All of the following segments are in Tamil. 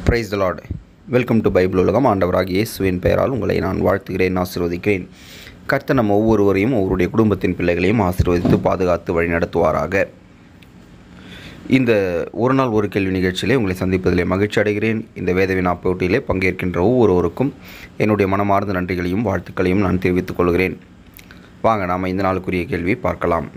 price the Lord welcome to Bible உலகம் ஆண்டவராக இயேசுவின் பெயரால் உங்களை நான் வாழ்த்துகிறேன் ஆசீர்வதிக்கிறேன் கர்த்தர் நம்ம ஒவ்வொருவரையும் ஒவ்வொருடைய குடும்பத்தின் பிள்ளைகளையும் ஆசீர்வதித்து பாதுகாத்து வழிநடத்துவாராக இந்த ஒரு நாள் ஒரு கேள்வி நிகழ்ச்சியிலே உங்களை சந்திப்பதிலே மகிழ்ச்சி அடைகிறேன் இந்த வேதவினா போட்டியிலே பங்கேற்கின்ற ஒவ்வொருவருக்கும் என்னுடைய மனமார்ந்த நன்றிகளையும் வாழ்த்துக்களையும் நான் தெரிவித்துக் கொள்கிறேன் வாங்க நாம் இந்த நாளுக்குரிய கேள்வி பார்க்கலாம்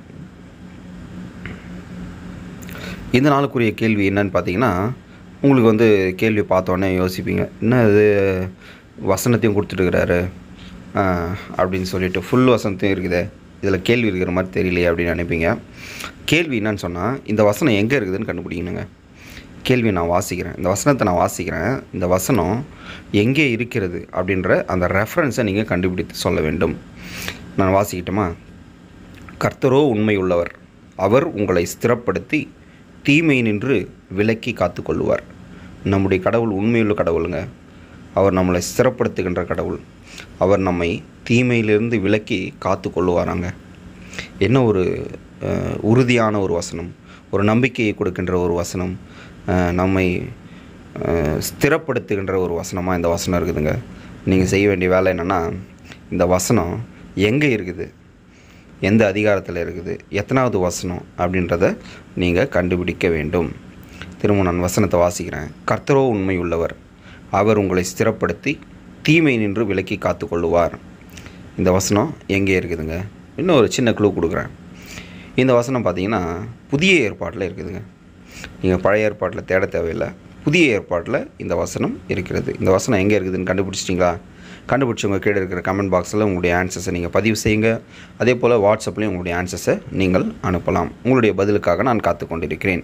இந்த நாளுக்குரிய கேள்வி என்னன்னு பார்த்தீங்கன்னா உங்களுக்கு வந்து கேள்வி பார்த்தோன்னே யோசிப்பீங்க என்ன இது வசனத்தையும் கொடுத்துட்டுருக்கிறாரு அப்படின்னு சொல்லிட்டு ஃபுல் வசனத்தையும் இருக்குதே இதில் கேள்வி இருக்கிற மாதிரி தெரியலையே அப்படின்னு நினைப்பீங்க கேள்வி என்னன்னு சொன்னால் இந்த வசனம் எங்கே இருக்குதுன்னு கண்டுபிடிக்கணுங்க கேள்வி நான் வாசிக்கிறேன் இந்த வசனத்தை நான் வாசிக்கிறேன் இந்த வசனம் எங்கே இருக்கிறது அப்படின்ற அந்த ரெஃபரன்ஸை நீங்கள் கண்டுபிடித்து சொல்ல வேண்டும் நான் வாசிக்கிட்டோமா கர்த்தரோ உண்மை உள்ளவர் அவர் உங்களை ஸ்திரப்படுத்தி தீமை நின்று விலக்கி காத்து கொள்ளுவார் நம்முடைய கடவுள் உண்மையுள்ள கடவுளுங்க அவர் நம்மளை ஸ்திரப்படுத்துகின்ற கடவுள் அவர் நம்மை தீமையிலிருந்து விலக்கி காத்து கொள்ளுவாராங்க என்ன ஒரு அஹ், உறுதியான ஒரு வசனம் ஒரு நம்பிக்கையை கொடுக்கின்ற ஒரு வசனம் அஹ், நம்மை அஹ், ஸ்திரப்படுத்துகின்ற ஒரு வசனமாக இந்த வசனம் இருக்குதுங்க நீங்கள் செய்ய வேண்டிய வேலை என்னென்னா இந்த வசனம் எங்கே இருக்குது எந்த அதிகாரத்தில் இருக்குது எத்தனாவது வசனம் அப்படின்றத நீங்கள் கண்டுபிடிக்க வேண்டும் திரும்ப நான் வசனத்தை வாசிக்கிறேன் கர்த்தரோ உண்மை உள்ளவர் அவர் உங்களை ஸ்திரப்படுத்தி தீமை நின்று விலக்கி காத்து கொள்ளுவார் இந்த வசனம் எங்கே இருக்குதுங்க இன்னும் ஒரு சின்ன க்ளூ கொடுக்குறேன் இந்த வசனம் பார்த்தீங்கன்னா புதிய ஏற்பாட்டில் இருக்குதுங்க நீங்கள் பழைய ஏற்பாட்டில் தேட தேவையில்லை புதிய ஏற்பாட்டில் இந்த வசனம் இருக்கிறது இந்த வசனம் எங்கே இருக்குதுன்னு கண்டுபிடிச்சிட்டிங்களா கண்டுபிடிச்சவங்க கீழே இருக்கிற கமெண்ட் பாக்ஸில் உங்களுடைய ஆன்சர்ஸை நீங்கள் பதிவு செய்யுங்க அதே போல் வாட்ஸ்அப்லேயும் உங்களுடைய ஆன்சர்ஸை நீங்கள் அனுப்பலாம் உங்களுடைய பதிலுக்காக நான் காத்து கொண்டிருக்கிறேன்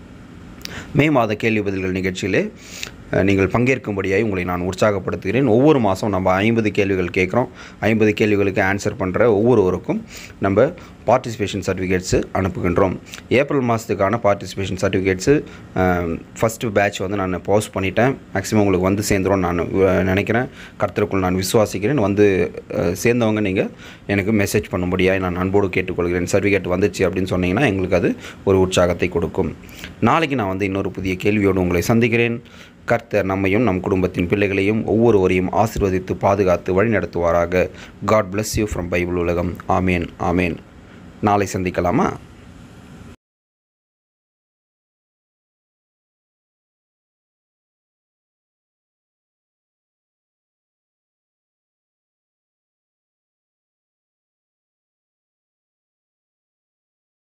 மே மாத கேள்வி பதில்கள் நிகழ்ச்சியிலே அஹ், நீங்கள் பங்கேற்கும்படியாய் உங்களை நான் உற்சாகப்படுத்துகிறேன் ஒவ்வொரு மாதம் நம்ம ஐம்பது கேள்விகள் கேட்குறோம் ஐம்பது கேள்விகளுக்கு ஆன்சர் பண்ணுற ஒவ்வொருவருக்கும் நம்ம பார்ட்டிசிபேஷன் சர்டிஃபிகேட்ஸு அனுப்புகின்றோம் ஏப்ரல் மாதத்துக்கான பார்ட்டிசிபேஷன் சர்டிஃபிகேட்ஸு ஃபஸ்ட்டு பேட்ச் வந்து நான் போஸ்ட் பண்ணிட்டேன் மேக்ஸிமம் உங்களுக்கு வந்து சேர்ந்துரும் நான் அஹ், நினைக்கிறேன் கர்த்தருக்குள் நான் விசுவாசிக்கிறேன் வந்து அஹ், சேர்ந்தவங்க நீங்கள் எனக்கு மெசேஜ் பண்ணும்படியாக நான் அன்போடு கேட்டுக்கொள்கிறேன் சர்டிஃபிகேட் வந்துச்சு அப்படின்னு சொன்னீங்கன்னா எங்களுக்கு அது ஒரு உற்சாகத்தை கொடுக்கும் நாளைக்கு நான் வந்து இன்னொரு புதிய கேள்வியோடு உங்களை சந்திக்கிறேன் கர்த்தர் நம்மையும் நம் குடும்பத்தின் பிள்ளைகளையும் ஒவ்வொருவரையும் ஆசீர்வதித்து பாதுகாத்து வழிநடத்துவாராக God bless you from Bible உலகம் ஆமேன் ஆமேன் நாளை சந்திக்கலாமா